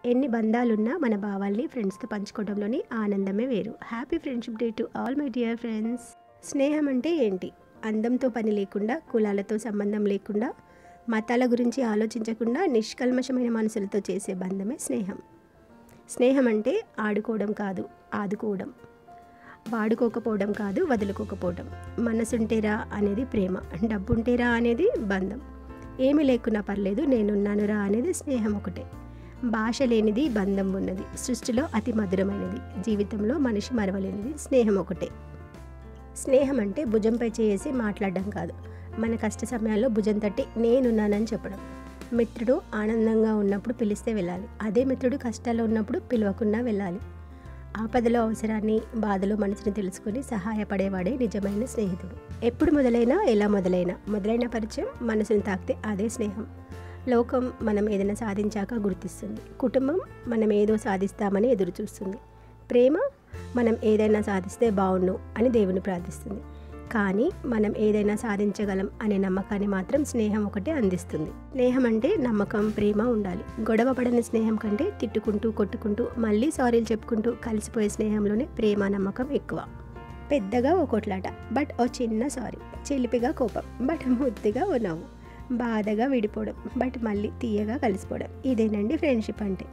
ఎన్ని బంధాలున్నా మన భావాల్ని ఫ్రెండ్స్తో పంచుకోవడంలోని ఆనందమే వేరు happy friendship day to all my dear friends స్నేహం అంటే ఏంటి అందంతో పని లేకుండా కులాలతో సంబంధం లేకుండా మతాల గురించి ఆలోచించకుండా నిష్కల్మషమైన మనసులతో చేసే బంధమే స్నేహం స్నేహం అంటే ఆడుకోవడం కాదు ఆదుకోవడం వాడుకోకపోవడం కాదు వదులుకోకపోవడం మనసుంటేరా అనేది ప్రేమ డబ్బుంటేరా అనేది బంధం ఏమి లేకున్నా పర్లేదు నేనున్నానురా అనేది స్నేహం ఒకటే భాష లేనిది బంధం ఉన్నది సృష్టిలో అతి మధురమైనది జీవితంలో మనిషి మరవలేనిది స్నేహం ఒకటే స్నేహం అంటే భుజంపై చేసి మాట్లాడడం కాదు మన కష్ట సమయాల్లో భుజం తట్టి నేనున్నానని చెప్పడం మిత్రుడు ఆనందంగా ఉన్నప్పుడు పిలిస్తే వెళ్ళాలి అదే మిత్రుడు కష్టాల్లో ఉన్నప్పుడు పిలవకుండా వెళ్ళాలి ఆపదలో అవసరాన్ని బాధలో మనసుని తెలుసుకొని సహాయపడేవాడే నిజమైన స్నేహితుడు ఎప్పుడు మొదలైనా ఎలా మొదలైనా మొదలైన పరిచయం మనసుని తాకితే అదే స్నేహం లోకం మనం ఏదైనా సాధించాక గుర్తిస్తుంది కుటుంబం మనం ఏదో సాధిస్తామని ఎదురు చూస్తుంది ప్రేమ మనం ఏదైనా సాధిస్తే బాగుండు అని దేవుని ప్రార్థిస్తుంది కానీ మనం ఏదైనా సాధించగలం అనే నమ్మకాన్ని మాత్రం స్నేహం ఒకటే అందిస్తుంది స్నేహం అంటే నమ్మకం ప్రేమ ఉండాలి గొడవ పడని స్నేహం కంటే తిట్టుకుంటూ కొట్టుకుంటూ మళ్ళీ సారీలు చెప్పుకుంటూ కలిసిపోయే స్నేహంలోనే ప్రేమ నమ్మకం ఎక్కువ పెద్దగా ఓ కొట్లాట బట్ ఓ చిన్న సారీ చిలిపిగా కోపం బట్ ముద్దుగా ఓ నవ్వు బాధగా విడిపోవడం బట్ మళ్ళీ తీయగా కలిసిపోవడం ఇదేనండి ఫ్రెండ్షిప్ అంటే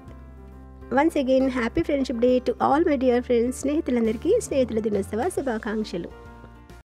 once again happy friendship day to all my dear friends స్నేహితులందరికీ స్నేహితుల దినోత్సవ శుభాకాంక్షలు